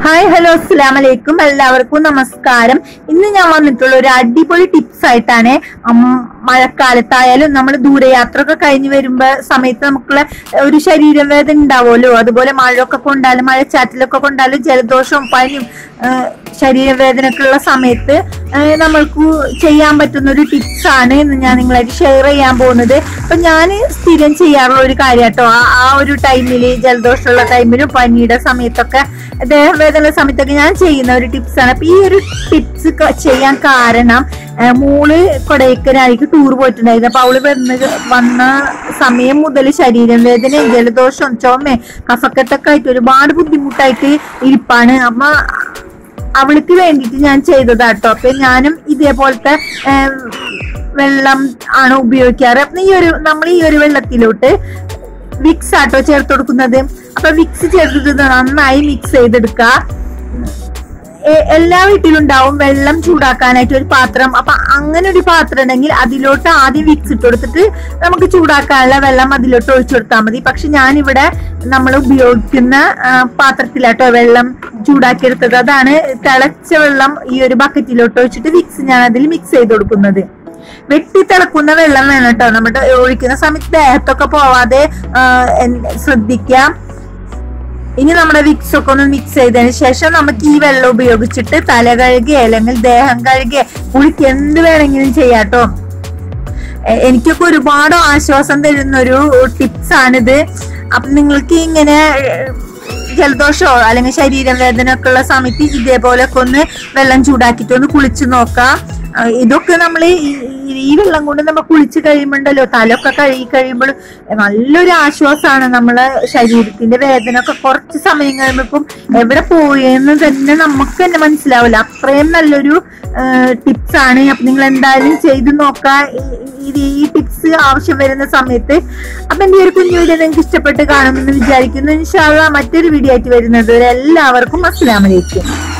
hi hello അസ്സലാം വലൈക്കും എല്ലാവർക്കും നമസ്കാരം ഇന്ന് ഞാൻ വന്നിട്ടുള്ള ഒരു അടിപൊളി ടിപ്സ് ആയിട്ടാണ് അം, മഴക്കാലത്തായാലും നമ്മൾ ദൂരയാത്ര ഒക്കെ കഴിഞ്ഞ് വരുമ്പോ സമയത്ത് നമുക്കുള്ള ഒരു ശരീരവേദന ഉണ്ടാവുമല്ലോ അതുപോലെ മഴയൊക്കെ കൊണ്ടാലും മഴച്ചാറ്റിലൊക്കെ കൊണ്ടാലും ജലദോഷവും പനിയും ആ, ശരീരവേദനക്കുള്ള സമയത്ത് ആ, നമ്മൾക്ക് ചെയ്യാൻ പറ്റുന്ന ഒരു ടിപ്സ് ആണ് ഇന്ന് ഞാൻ നിങ്ങളായിട്ട് ഷെയർ ചെയ്യാൻ പോകുന്നത് അപ്പൊ ഞാൻ സ്ഥിരം ചെയ്യാറുള്ള ഒരു കാര്യം കേട്ടോ ആ ഒരു ടൈമില് ജലദോഷമുള്ള ടൈമിലും പനിയുടെ സമയത്തൊക്കെ ദേഹവേദന സമയത്തൊക്കെ ഞാൻ ചെയ്യുന്ന ഒരു ടിപ്സ് ആണ് അപ്പൊ ഈ ഒരു ടിപ്സ് ചെയ്യാൻ കാരണം ആ, മോള് കൊടൈക്കനാലിക്ക് ടൂർ പോയിട്ടുണ്ടായിരുന്നു അപ്പൊ അവള് വന്ന് വന്ന സമയം മുതൽ ശരീരം വേദനയും ജലദോഷവും ചുമയും കഫക്കെട്ടൊക്കെ ആയിട്ട് ഒരുപാട് ബുദ്ധിമുട്ടായിട്ട് ഇരിപ്പാണ് അപ്പൊ അവൾക്ക് വേണ്ടിയിട്ട് ഞാൻ ചെയ്തതാട്ടോ അപ്പൊ ഞാനും ഇതേപോലത്തെ ആ, വെള്ളം ആണ് ഉപയോഗിക്കാറ് അപ്പൊ ഈ ഒരു നമ്മൾ ഈ ഒരു വെള്ളത്തിലോട്ട് വിക്സ് ആട്ടോ ചേർത്ത് കൊടുക്കുന്നത് അപ്പൊ വിക്സ് ചേർത്തിട്ട് നന്നായി മിക്സ് ചെയ്തെടുക്കുക എ- എല്ലാ വീട്ടിലും ഉണ്ടാവും വെള്ളം ചൂടാക്കാനായിട്ട് ഒരു പാത്രം അപ്പൊ അങ്ങനെ ഒരു പാത്രം ഉണ്ടെങ്കിൽ അതിലോട്ട് ആദ്യം വിക്സ് ഇട്ട് കൊടുത്തിട്ട് നമുക്ക് ചൂടാക്കാനുള്ള വെള്ളം അതിലോട്ട് ഒഴിച്ചു കൊടുത്താൽ മതി പക്ഷെ ഞാനിവിടെ നമ്മൾ ഉപയോഗിക്കുന്ന ആ, പാത്രത്തിലാട്ടോ വെള്ളം ചൂടാക്കിയെടുത്തത് അതാണ് തിളച്ച വെള്ളം ഈ ഒരു ബക്കറ്റിലോട്ട് ഒഴിച്ചിട്ട് വിക്സ് ഞാൻ അതിൽ മിക്സ് ചെയ്ത് കൊടുക്കുന്നത് വെട്ടി തിളക്കുന്ന വെള്ളം വേണം കേട്ടോ നമ്മുടെ ഒഴിക്കുന്ന സമയത്ത് ദേഹത്തൊക്കെ പോവാതെ ആ, എൻ- ശ്രദ്ധിക്കാം ഇനി നമ്മുടെ വിക്സ് ഒക്കെ ഒന്ന് മിക്സ് ചെയ്തതിന് ശേഷം നമുക്ക് ഈ വെള്ളം ഉപയോഗിച്ചിട്ട് തല കഴുകി അല്ലെങ്കിൽ ദേഹം കഴുകി കുളിക്ക് എന്ത് വേണമെങ്കിലും ചെയ്യാട്ടോ എ- എനിക്കൊക്കെ ഒരുപാട് ആശ്വാസം തരുന്ന ഒരു ടിപ്സ് ആണിത് അപ്പൊ നിങ്ങൾക്ക് ഇങ്ങനെ ഏഹ്, ജലദോഷമോ അല്ലെങ്കിൽ ശരീരം വേദന ഒക്കെ ഉള്ള സമയത്ത് ഇതേപോലൊക്കെ ഒന്ന് വെള്ളം ചൂടാക്കിയിട്ട് ഒന്ന് കുളിച്ച് നോക്കാം ആ, ഇതൊക്കെ നമ്മൾ ഈ വെള്ളം കൊണ്ട് നമ്മൾ കുളിച്ച് കഴിയുമ്പോണ്ടല്ലോ തലയൊക്കെ കഴുകി കഴിയുമ്പോൾ നല്ലൊരു ആശ്വാസമാണ് നമ്മളെ ശരീരത്തിന്റെ വേദന ഒക്കെ കുറച്ച് സമയം കഴിയുമ്പോഴേക്കും എവിടെ പോയെന്ന് തന്നെ നമുക്ക് തന്നെ മനസ്സിലാവില്ല അത്രയും നല്ലൊരു ടിപ്സ് ആണ് അപ്പൊ നിങ്ങൾ എന്തായാലും ചെയ്ത് നോക്കാം ഈ- ഈ- ഈ ടിപ്സ് ആവശ്യം വരുന്ന സമയത്ത് അപ്പൊ എന്റെ ഈ ഒരു കുഞ്ഞു വീഡിയോ നിങ്ങൾക്ക് ഇഷ്ടപ്പെട്ട് കാണുമെന്ന് വിചാരിക്കുന്നു ഇൻഷാല്ല മറ്റൊരു വീഡിയോ ആയിട്ട് വരുന്നത് വരെ എല്ലാവർക്കും അസ്സലാമലൈക്കും